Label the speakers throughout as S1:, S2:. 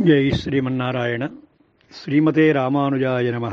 S1: జై శ్రీమన్నారాయణ శ్రీమతే రామానుజాయ నమ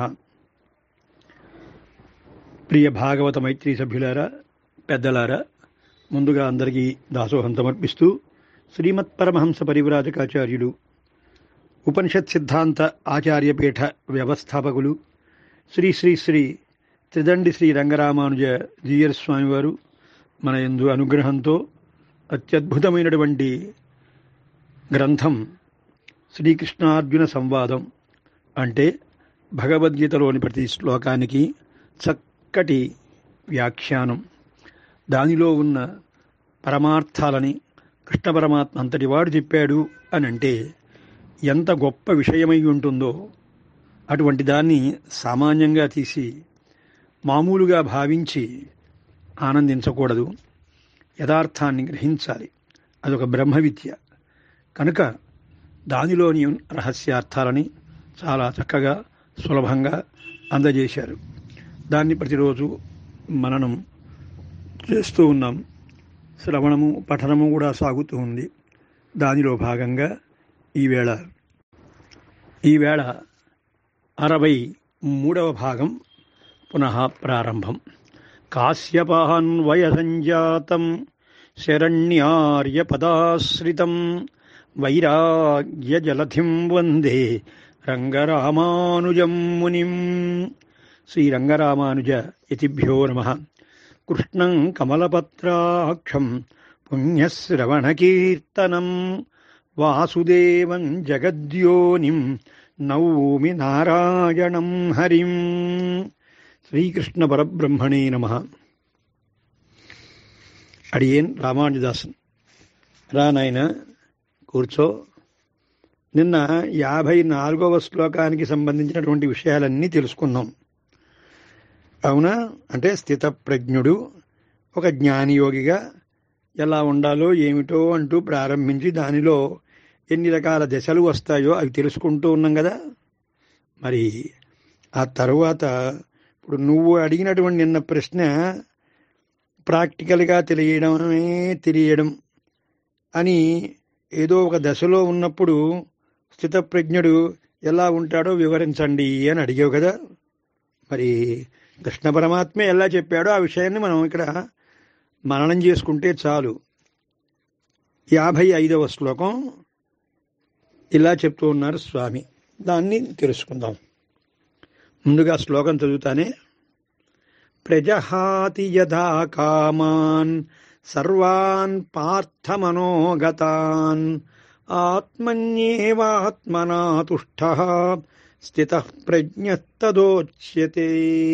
S1: ప్రియ భాగవత మైత్రి సభ్యులారా పెద్దలారా ముందుగా అందరికీ దాసోహం సమర్పిస్తూ శ్రీమత్ పరమహంస పరివ్రాజకాచార్యులు ఉపనిషత్ సిద్ధాంత ఆచార్యపీఠ వ్యవస్థాపకులు శ్రీ శ్రీ శ్రీ త్రిదండి శ్రీ రంగరామానుజ జీయర్ స్వామివారు మన యందు అనుగ్రహంతో అత్యద్భుతమైనటువంటి గ్రంథం శ్రీకృష్ణార్జున సంవాదం అంటే భగవద్గీతలోని ప్రతి శ్లోకానికి చక్కటి వ్యాఖ్యానం దానిలో ఉన్న పరమార్థాలని కృష్ణ పరమాత్మ అంతటి వాడు చెప్పాడు అని అంటే ఎంత గొప్ప విషయమై ఉంటుందో అటువంటి దాన్ని సామాన్యంగా తీసి మామూలుగా భావించి ఆనందించకూడదు యథార్థాన్ని గ్రహించాలి అదొక బ్రహ్మ విద్య కనుక దానిలోని రహస్యార్థాలని చాలా చక్కగా సులభంగా అందజేశారు దాన్ని ప్రతిరోజు మననం చేస్తూ ఉన్నాం శ్రవణము పఠనము కూడా సాగుతూ ఉంది దానిలో భాగంగా ఈవేళ ఈవేళ అరవై మూడవ భాగం పునః ప్రారంభం కాశ్యపాన్వయ సంజాతం శరణ్యార్యపదాశ్రితం వైరాగ్యజలధిం వందే రంగరామానుజం మునిం శ్రీరంగరామానుజ యతిభ్యో నమ కృష్ణం కమలపత్రాక్షం పుణ్యశ్రవణకీర్తనం వాసుదేవం జగద్యోనిం నౌమి నారాయణం హరిం శ్రీకృష్ణ పరబ్రహ్మణే నమ అడియేన్ రామానుజదాసన్ రా నాయన కూర్చో నిన్న యాభై నాలుగవ శ్లోకానికి సంబంధించినటువంటి విషయాలన్నీ తెలుసుకున్నాం అవునా అంటే స్థితప్రజ్ఞుడు ఒక జ్ఞానియోగిగా ఎలా ఉండాలో ఏమిటో అంటూ ప్రారంభించి దానిలో ఎన్ని రకాల దశలు వస్తాయో అవి తెలుసుకుంటూ ఉన్నాం కదా మరి ఆ తరువాత ఇప్పుడు నువ్వు అడిగినటువంటి నిన్న ప్రశ్న ప్రాక్టికల్గా తెలియడమే తెలియడం అని ఏదో ఒక దశలో ఉన్నప్పుడు స్థితప్రజ్ఞుడు ఎలా ఉంటాడో వివరించండి అని అడిగావు కదా మరి కృష్ణ పరమాత్మే ఎలా చెప్పాడో ఆ విషయాన్ని మనం ఇక్కడ మననం చేసుకుంటే చాలు యాభై ఐదవ శ్లోకం ఇలా చెప్తూ ఉన్నారు స్వామి దాన్ని తెలుసుకుందాం ముందుగా శ్లోకం చదువుతానే ప్రజహాతి యథా కామాన్ సర్వాన్ పార్థమనోగతాన్ ఆత్మన్యేవాత్మనా తుష్ట స్థిత ప్రజ్ఞస్తదోచ్యతే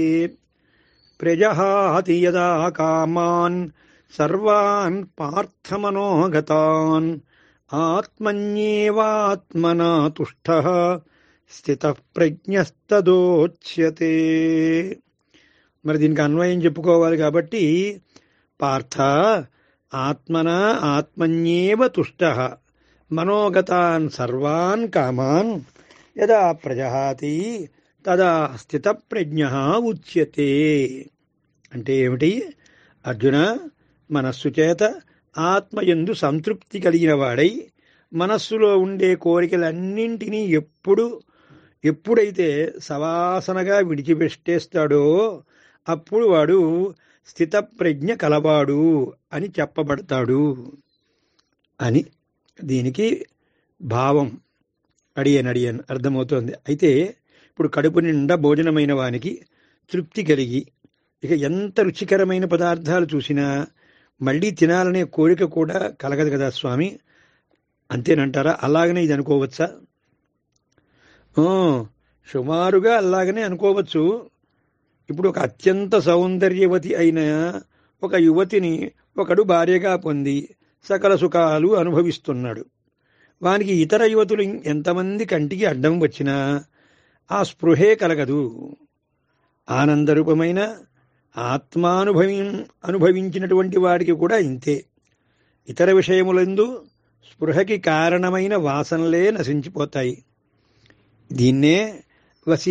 S1: ప్రజహాతి యదా కామాన్ సర్వాన్ పార్థమనోగతాన్ ఆత్మన్యేవాత్మనా తుష్ట స్థిత ప్రజ్ఞస్తదోచ్యతే మరి దీనికి అన్వయం చెప్పుకోవాలి కాబట్టి పార్థ ఆత్మన ఆత్మన్యేవ తుష్ట మనోగతాన్ సర్వాన్ కామాన్ యదా ప్రజహాతి తదా స్థితప్రజ్ఞ ఉచ్యతే అంటే ఏమిటి అర్జున మనస్సు చేత ఆత్మయందు సంతృప్తి కలిగిన వాడై మనస్సులో ఉండే కోరికలన్నింటినీ ఎప్పుడు ఎప్పుడైతే సవాసనగా విడిచిపెట్టేస్తాడో అప్పుడు వాడు స్థితప్రజ్ఞ కలవాడు అని చెప్పబడతాడు అని దీనికి భావం అడియన్ అడియన్ అర్థమవుతోంది అయితే ఇప్పుడు కడుపు నిండా భోజనమైన వానికి తృప్తి కలిగి ఇక ఎంత రుచికరమైన పదార్థాలు చూసినా మళ్ళీ తినాలనే కోరిక కూడా కలగదు కదా స్వామి అంతేనంటారా అలాగనే ఇది అనుకోవచ్చా సుమారుగా అలాగనే అనుకోవచ్చు ఇప్పుడు ఒక అత్యంత సౌందర్యవతి అయిన ఒక యువతిని ఒకడు భార్యగా పొంది సకల సుఖాలు అనుభవిస్తున్నాడు వానికి ఇతర యువతులు ఎంతమంది కంటికి అడ్డం వచ్చినా ఆ స్పృహే కలగదు ఆనందరూపమైన ఆత్మానుభవి అనుభవించినటువంటి వాడికి కూడా ఇంతే ఇతర విషయములందు స్పృహకి కారణమైన వాసనలే నశించిపోతాయి దీన్నే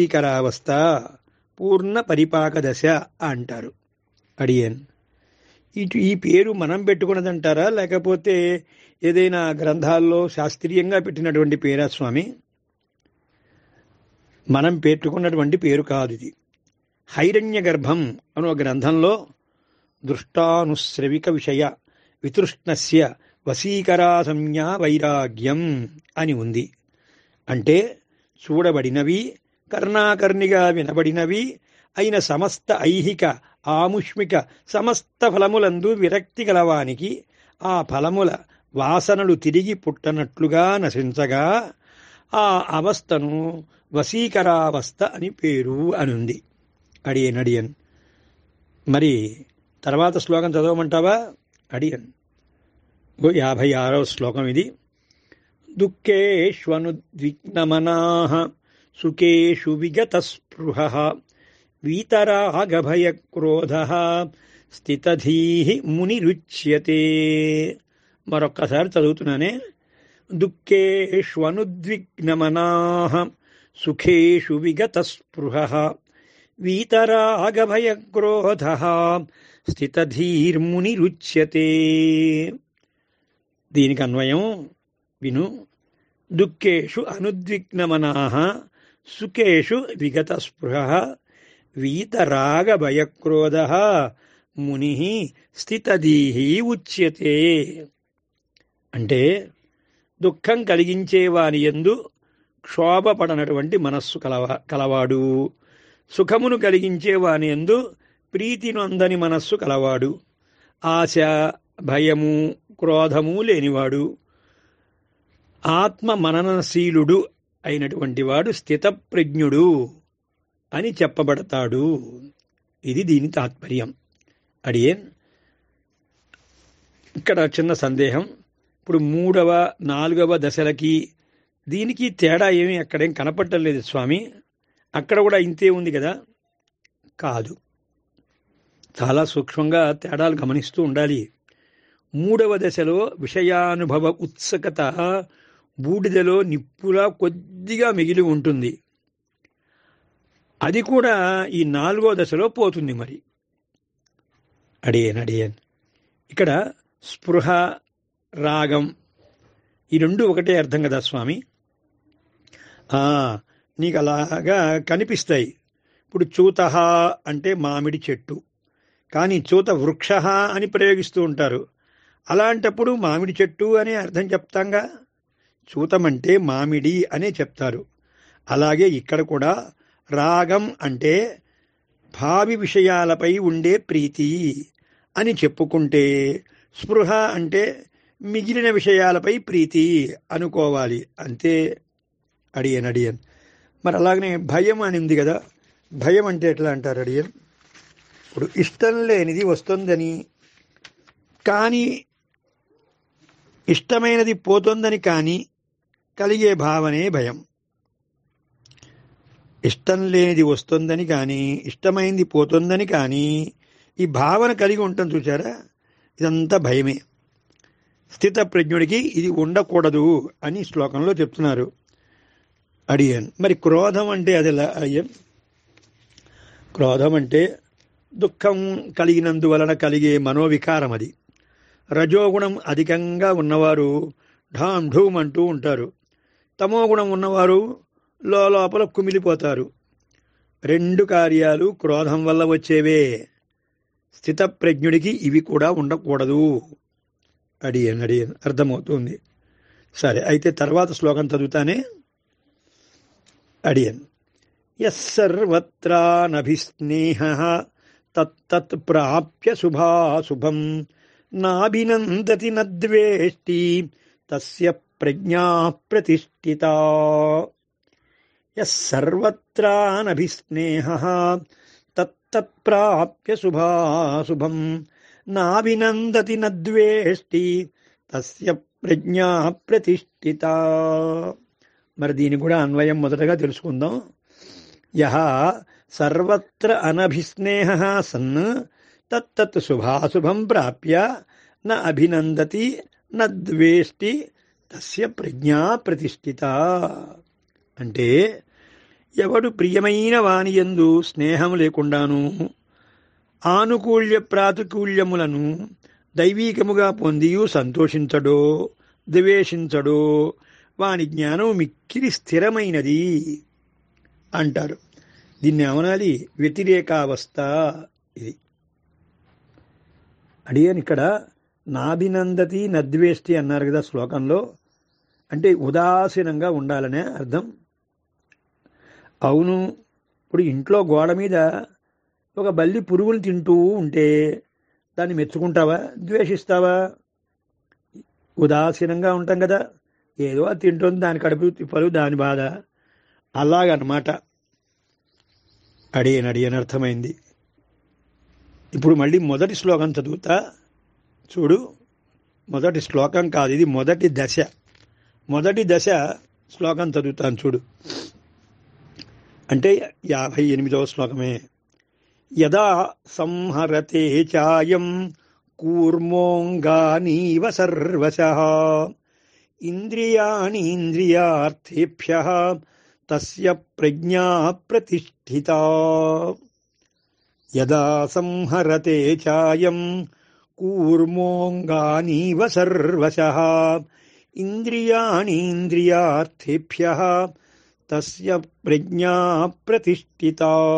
S1: వశీకరావస్థ పూర్ణ పరిపాక దశ అంటారు అడియన్ ఇటు ఈ పేరు మనం పెట్టుకున్నదంటారా లేకపోతే ఏదైనా గ్రంథాల్లో శాస్త్రీయంగా పెట్టినటువంటి పేరా స్వామి మనం పెట్టుకున్నటువంటి పేరు కాదు ఇది హైరణ్య గర్భం అను ఒక గ్రంథంలో దృష్టానుశ్రవిక విషయ వితృష్ణస్య వశీకరా సంజ్ఞా వైరాగ్యం అని ఉంది అంటే చూడబడినవి కర్ణాకర్ణిగా వినబడినవి అయిన సమస్త ఐహిక ఆముష్మిక సమస్త ఫలములందు విరక్తి గలవానికి ఆ ఫలముల వాసనలు తిరిగి పుట్టనట్లుగా నశించగా ఆ అవస్థను వశీకరావస్థ అని పేరు అనుంది అడియన్ అడియన్ మరి తర్వాత శ్లోకం చదవమంటావా అడియన్ ఓ యాభై ఆరవ శ్లోకం ఇది దుఃఖేష్వనుద్విగ్నమనా సుఖేషు విగత స్పృహ వీతరాగభయక్రోధ స్థితధీ మునిరుచ్యతే మరొక్కసారి చదువుతున్నానే దుఃఖేష్వనుద్విగ్నమనా సుఖేషు విగత స్పృహ వీతరాగభయక్రోధ స్థితధీర్మునిరుచ్యతే దీనికి అన్వయం విను దుఃఖేషు అనుద్విగ్నమనా సుఖేషు విగత స్పృహ వీతరాగభయక్రోధ ముని స్థితదీహి ఉచ్యతే అంటే దుఃఖం కలిగించే వాని ఎందు క్షోభపడనటువంటి మనస్సు కలవా కలవాడు సుఖమును కలిగించే వాని ఎందు ప్రీతి నొందని మనస్సు కలవాడు ఆశ భయము క్రోధము లేనివాడు ఆత్మ మననశీలుడు అయినటువంటి వాడు స్థితప్రజ్ఞుడు అని చెప్పబడతాడు ఇది దీని తాత్పర్యం అడియన్ ఇక్కడ చిన్న సందేహం ఇప్పుడు మూడవ నాలుగవ దశలకి దీనికి తేడా ఏమీ అక్కడేం కనపడటం లేదు స్వామి అక్కడ కూడా ఇంతే ఉంది కదా కాదు చాలా సూక్ష్మంగా తేడాలు గమనిస్తూ ఉండాలి మూడవ దశలో విషయానుభవ ఉత్సుకత బూడిదలో నిప్పులా కొద్దిగా మిగిలి ఉంటుంది అది కూడా ఈ నాలుగో దశలో పోతుంది మరి అడియన్ అడియన్ ఇక్కడ స్పృహ రాగం ఈ రెండు ఒకటే అర్థం కదా స్వామి నీకు అలాగా కనిపిస్తాయి ఇప్పుడు చూత అంటే మామిడి చెట్టు కానీ చూత వృక్ష అని ప్రయోగిస్తూ ఉంటారు అలాంటప్పుడు మామిడి చెట్టు అనే అర్థం చెప్తాంగా చూతం అంటే మామిడి అనే చెప్తారు అలాగే ఇక్కడ కూడా రాగం అంటే భావి విషయాలపై ఉండే ప్రీతి అని చెప్పుకుంటే స్పృహ అంటే మిగిలిన విషయాలపై ప్రీతి అనుకోవాలి అంతే అడియన్ అడియన్ మరి అలాగనే భయం అని ఉంది కదా భయం అంటే ఎట్లా అంటారు అడియన్ ఇప్పుడు ఇష్టం లేనిది వస్తుందని కానీ ఇష్టమైనది పోతుందని కానీ కలిగే భావనే భయం ఇష్టం లేనిది వస్తుందని కానీ ఇష్టమైంది పోతుందని కానీ ఈ భావన కలిగి ఉంటాం చూసారా ఇదంతా భయమే స్థిత ప్రజ్ఞుడికి ఇది ఉండకూడదు అని శ్లోకంలో చెప్తున్నారు అడియన్ మరి క్రోధం అంటే అది ఎలా అయ్యన్ క్రోధం అంటే దుఃఖం కలిగినందువలన కలిగే మనోవికారం అది రజోగుణం అధికంగా ఉన్నవారు ఢామ్ ఢూమ్ అంటూ ఉంటారు తమో గుణం ఉన్నవారు లోపల కుమిలిపోతారు రెండు కార్యాలు క్రోధం వల్ల వచ్చేవే స్థితప్రజ్ఞుడికి ఇవి కూడా ఉండకూడదు అడియన్ అడియన్ అర్థమవుతుంది సరే అయితే తర్వాత శ్లోకం చదువుతానే అడియన్ యస్సర్వత్రానభిస్నేహ తత్తత్ ప్రాప్య శుభాశుభం నాభినందతి నద్వేష్టి తస్య ప్రజ్ఞా ప్రతిష్ఠిత యస్సర్వత్రానభిస్నేహ తత్తత్ ప్రాప్య శుభాశుభం నాభినందతి నద్వేష్టి తస్య ప్రజ్ఞా ప్రతిష్ఠిత మరి దీని కూడా అన్వయం మొదటగా తెలుసుకుందాం యహ సర్వత్ర అనభిస్నేహ సన్ తత్తత్ శుభాశుభం ప్రాప్య న అభినందతి న ద్వేష్టి తస్య ప్రజ్ఞా ప్రతిష్ఠిత అంటే ఎవడు ప్రియమైన వానియందు స్నేహం లేకుండాను ఆనుకూల్య ప్రాతికూల్యములను దైవీకముగా పొందియు సంతోషించడో ద్వేషించడో వాని జ్ఞానం మిక్కిలి స్థిరమైనది అంటారు దీన్ని ఏమనాలి వ్యతిరేకావస్థ ఇది అడిగాను ఇక్కడ నాభినందతి నద్వేష్టి అన్నారు కదా శ్లోకంలో అంటే ఉదాసీనంగా ఉండాలనే అర్థం అవును ఇప్పుడు ఇంట్లో గోడ మీద ఒక బల్లి పురుగులు తింటూ ఉంటే దాన్ని మెచ్చుకుంటావా ద్వేషిస్తావా ఉదాసీనంగా ఉంటాం కదా ఏదో అది తింటుంది దాని కడుపు తిప్పలు దాని బాధ అలాగనమాట అడియన్ అడియన్ అర్థమైంది ఇప్పుడు మళ్ళీ మొదటి శ్లోకం చదువుతా చూడు మొదటి శ్లోకం కాదు ఇది మొదటి దశ మొదటి దశ శ్లోకం చదువుతాను చూడు అంటే యాభై ఎనిమిదవ శ్లోకమే యదా సంహరతే చాయం కూర్మోంగానీవ సర్వశ ఇంద్రియాణీంద్రియార్థేభ్య తస్య ప్రజ్ఞా ప్రతిష్ఠిత యదా సంహరతే చాయం కూర్మోంగానీవ సర్వశ ఇంద్రియాణీంద్రియార్థేభ్య తస్య ప్రజ్ఞా ప్రతిష్ఠిత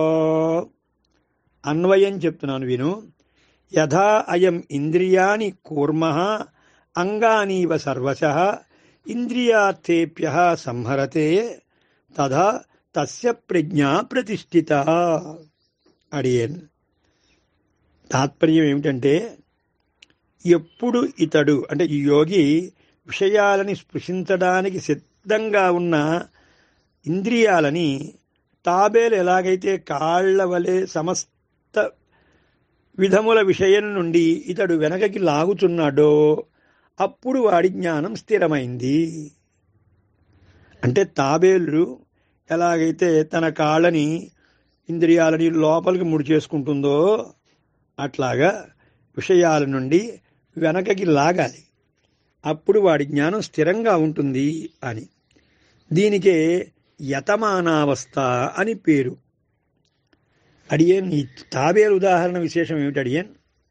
S1: అన్వయం చెప్తున్నాను విను యథా అయం ఇంద్రియాణి కూర్మ అంగానీవ సర్వశ ఇంద్రియార్థేభ్య సంహరతే తదా తస్య ప్రజ్ఞా ప్రతిష్ఠిత అడియన్ తాత్పర్యం ఏమిటంటే ఎప్పుడు ఇతడు అంటే ఈ యోగి విషయాలని స్పృశించడానికి సిద్ధంగా ఉన్న ఇంద్రియాలని తాబేలు ఎలాగైతే కాళ్ల వలె సమస్త విధముల విషయం నుండి ఇతడు వెనకకి లాగుతున్నాడో అప్పుడు వాడి జ్ఞానం స్థిరమైంది అంటే తాబేలు ఎలాగైతే తన కాళ్ళని ఇంద్రియాలని లోపలికి ముడి చేసుకుంటుందో అట్లాగా విషయాల నుండి వెనకకి లాగాలి అప్పుడు వాడి జ్ఞానం స్థిరంగా ఉంటుంది అని దీనికే యతమానావస్థ అని పేరు అడియన్ ఈ తాబేలు ఉదాహరణ విశేషం ఏమిటి అడియన్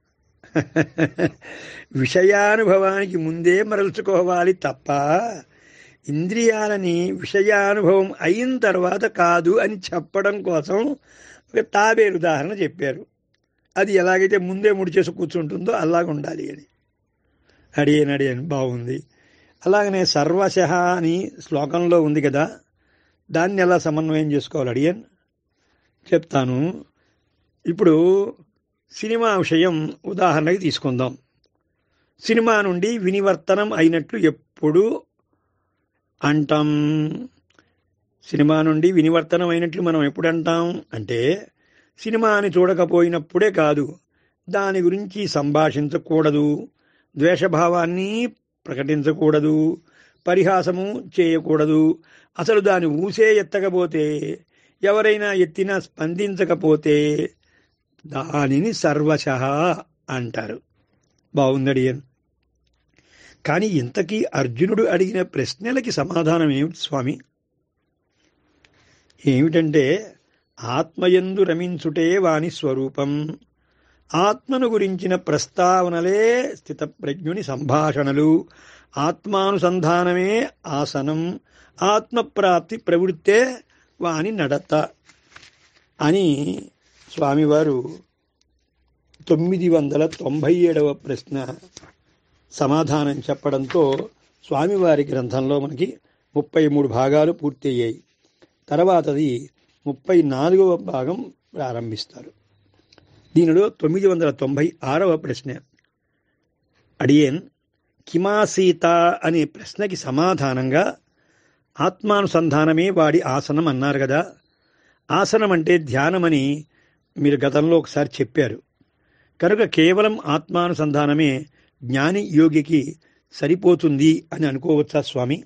S1: విషయానుభవానికి ముందే మరల్చుకోవాలి తప్ప ఇంద్రియాలని విషయానుభవం అయిన తర్వాత కాదు అని చెప్పడం కోసం ఒక తాబేలు ఉదాహరణ చెప్పారు అది ఎలాగైతే ముందే ముడిచేసి కూర్చుంటుందో అలాగ ఉండాలి అని అడియన్ అడియన్ బాగుంది అలాగనే సర్వశ అని శ్లోకంలో ఉంది కదా దాన్ని ఎలా సమన్వయం చేసుకోవాలి అడియన్ చెప్తాను ఇప్పుడు సినిమా విషయం ఉదాహరణకి తీసుకుందాం సినిమా నుండి వినివర్తనం అయినట్లు ఎప్పుడు అంటాం సినిమా నుండి వినివర్తనం అయినట్లు మనం ఎప్పుడు అంటాం అంటే సినిమాని చూడకపోయినప్పుడే కాదు దాని గురించి సంభాషించకూడదు ద్వేషభావాన్ని ప్రకటించకూడదు పరిహాసము చేయకూడదు అసలు దాని ఊసే ఎత్తకపోతే ఎవరైనా ఎత్తినా స్పందించకపోతే దానిని సర్వశ అంటారు బాగుందడియన్ కానీ ఇంతకీ అర్జునుడు అడిగిన ప్రశ్నలకి సమాధానం ఏమిటి స్వామి ఏమిటంటే ఆత్మయందు రమించుటే వాని స్వరూపం ఆత్మను గురించిన ప్రస్తావనలే స్థితప్రజ్ఞుని సంభాషణలు ఆత్మానుసంధానమే ఆసనం ఆత్మప్రాప్తి ప్రవృత్తే వాని నడత అని స్వామివారు తొమ్మిది వందల తొంభై ఏడవ ప్రశ్న సమాధానం చెప్పడంతో స్వామివారి గ్రంథంలో మనకి ముప్పై మూడు భాగాలు పూర్తయ్యాయి తర్వాతది ముప్పై నాలుగవ భాగం ప్రారంభిస్తారు దీనిలో తొమ్మిది వందల తొంభై ఆరవ ప్రశ్న అడియన్ కిమాసీత అనే ప్రశ్నకి సమాధానంగా ఆత్మానుసంధానమే వాడి ఆసనం అన్నారు కదా ఆసనం అంటే ధ్యానమని మీరు గతంలో ఒకసారి చెప్పారు కనుక కేవలం ఆత్మానుసంధానమే జ్ఞాని యోగికి సరిపోతుంది అని అనుకోవచ్చా స్వామి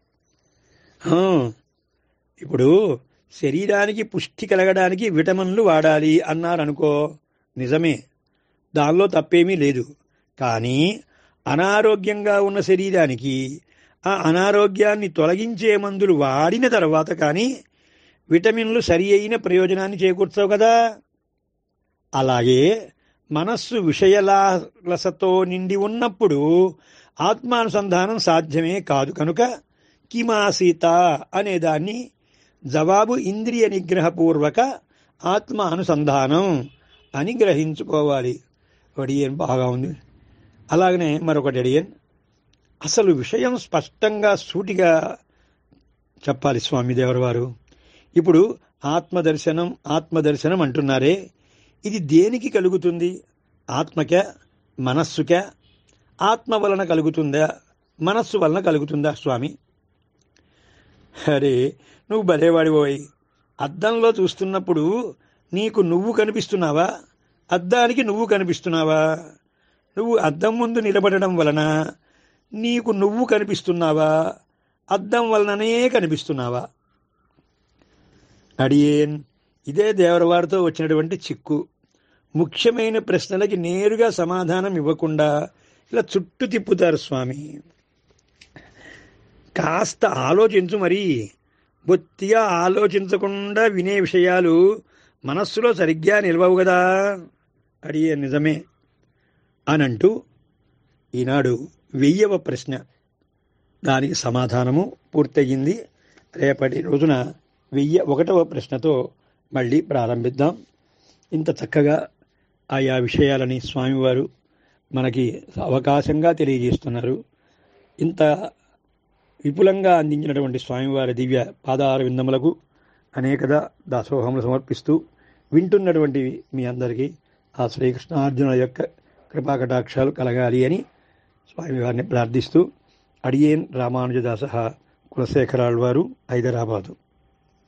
S1: ఇప్పుడు శరీరానికి పుష్టి కలగడానికి విటమిన్లు వాడాలి అన్నారు అనుకో నిజమే దానిలో తప్పేమీ లేదు కానీ అనారోగ్యంగా ఉన్న శరీరానికి ఆ అనారోగ్యాన్ని తొలగించే మందులు వాడిన తర్వాత కానీ విటమిన్లు సరి అయిన ప్రయోజనాన్ని చేకూర్చవు కదా అలాగే మనస్సు విషయలాలసతో నిండి ఉన్నప్పుడు ఆత్మానుసంధానం సాధ్యమే కాదు కనుక కిమాసీత అనేదాన్ని జవాబు ఇంద్రియ నిగ్రహపూర్వక ఆత్మ అనుసంధానం అని గ్రహించుకోవాలి అడియన్ బాగా ఉంది అలాగనే మరొకటి అడియన్ అసలు విషయం స్పష్టంగా సూటిగా చెప్పాలి స్వామి దేవర వారు ఇప్పుడు ఆత్మదర్శనం ఆత్మదర్శనం అంటున్నారే ఇది దేనికి కలుగుతుంది ఆత్మక మనస్సుక ఆత్మ వలన కలుగుతుందా మనస్సు వలన కలుగుతుందా స్వామి అరే నువ్వు భలేవాడిపోయి అద్దంలో చూస్తున్నప్పుడు నీకు నువ్వు కనిపిస్తున్నావా అద్దానికి నువ్వు కనిపిస్తున్నావా నువ్వు అద్దం ముందు నిలబడడం వలన నీకు నువ్వు కనిపిస్తున్నావా అద్దం వలననే కనిపిస్తున్నావా అడియేన్ ఇదే దేవరవారితో వచ్చినటువంటి చిక్కు ముఖ్యమైన ప్రశ్నలకి నేరుగా సమాధానం ఇవ్వకుండా ఇలా చుట్టు తిప్పుతారు స్వామి కాస్త ఆలోచించు మరి బొత్తిగా ఆలోచించకుండా వినే విషయాలు మనస్సులో సరిగ్గా నిలవవు కదా అడిగే నిజమే అనంటూ ఈనాడు వెయ్యవ ప్రశ్న దానికి సమాధానము పూర్తయింది రేపటి రోజున వెయ్యి ఒకటవ ప్రశ్నతో మళ్ళీ ప్రారంభిద్దాం ఇంత చక్కగా ఆయా విషయాలని స్వామివారు మనకి అవకాశంగా తెలియజేస్తున్నారు ఇంత విపులంగా అందించినటువంటి స్వామివారి దివ్య పాదార విందములకు అనేకదా దాసోహములు సమర్పిస్తూ వింటున్నటువంటి మీ అందరికీ ఆ శ్రీకృష్ణార్జున యొక్క కృపాకటాక్షాలు కలగాలి అని స్వామివారిని ప్రార్థిస్తూ అడియేన్ రామానుజదాస కులశేఖరాళ్వారు హైదరాబాదు